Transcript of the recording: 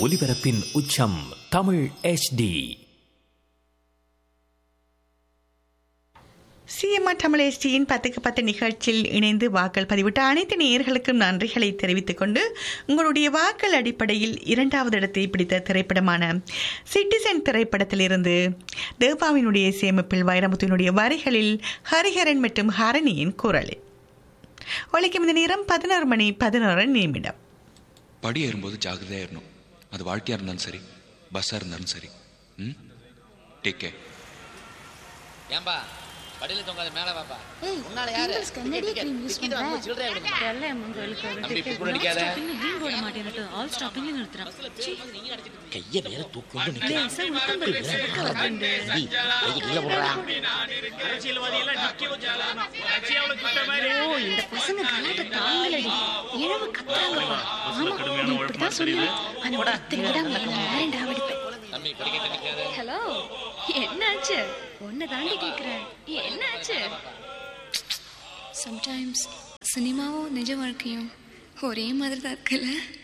ஒலிபரப்பின் உச்சம் Tamil HD CMR Tamil எஸ்டியின் பத்துக்கு பத்து நிகழ்ச்சியில் இணைந்து வாக்கள் பதிவிட்ட அனைத்து நேயர்களுக்கும் நன்றிகளை தெரிவித்துக் கொண்டு உங்களுடைய வாக்கள் அடிப்படையில் இரண்டாவது இடத்தை பிடித்த திரைப்படமான சிட்டிசன் திரைப்படத்திலிருந்து தேவாவினுடைய சேமிப்பில் வைரமுத்தினுடைய வரிகளில் ஹரிஹரன் மற்றும் ஹரணியின் குரலில் ஒலிக்கும் இந்த நேரம் பதினோரு மணி பதினோரு நிமிடம் படி ஏறும்போது ஜாகிரதையாக ஏறணும் அது வாழ்க்கையாக இருந்தாலும் சரி பஸ்ஸாக இருந்தாலும் சரி ம் டேக் கேர் ஏன்பா படியில தொங்காத மேல வாப்பா ஏய், உன்னால யாரு pimples க்கு என்னடி cream use டிக்கெட் வாங்க பண்ற? சில்லறையா கொடுங்க வெள்ளைய முங்களுக்கு தம்பி இப்படி கூட அடிக்காத கிரீன் போர்டு மாட்டேன்னுட்டு ஆல் ஸ்டாப்பிங் நிறுத்துறான் சீ, கைய வேற தூக்கி நிக்க லேசா உட்கார்ந்து செதுக்க வருதுண்டு. கையை கீழே போடுறா ஓ இந்த பசங்க கலாட்ட தாங்கலடி இழவு கத்துறாங்கப்பா ஆமா நீ இப்படிதான் சொல்லு ஆனா ஒருத்தர் விடாம வேறண்டா வெடிப்பேன் தம்பி படிக்கட்டு நிக்காத ஹலோ என்னாச்சு உன்னை தாண்டி கேக்குறேன் என்னாச்சு சம்டைம்ஸ் சினிமாவும் நிஜ வாழ்க்கையும் ஒரே மாதிரி தான் இருக்குல்ல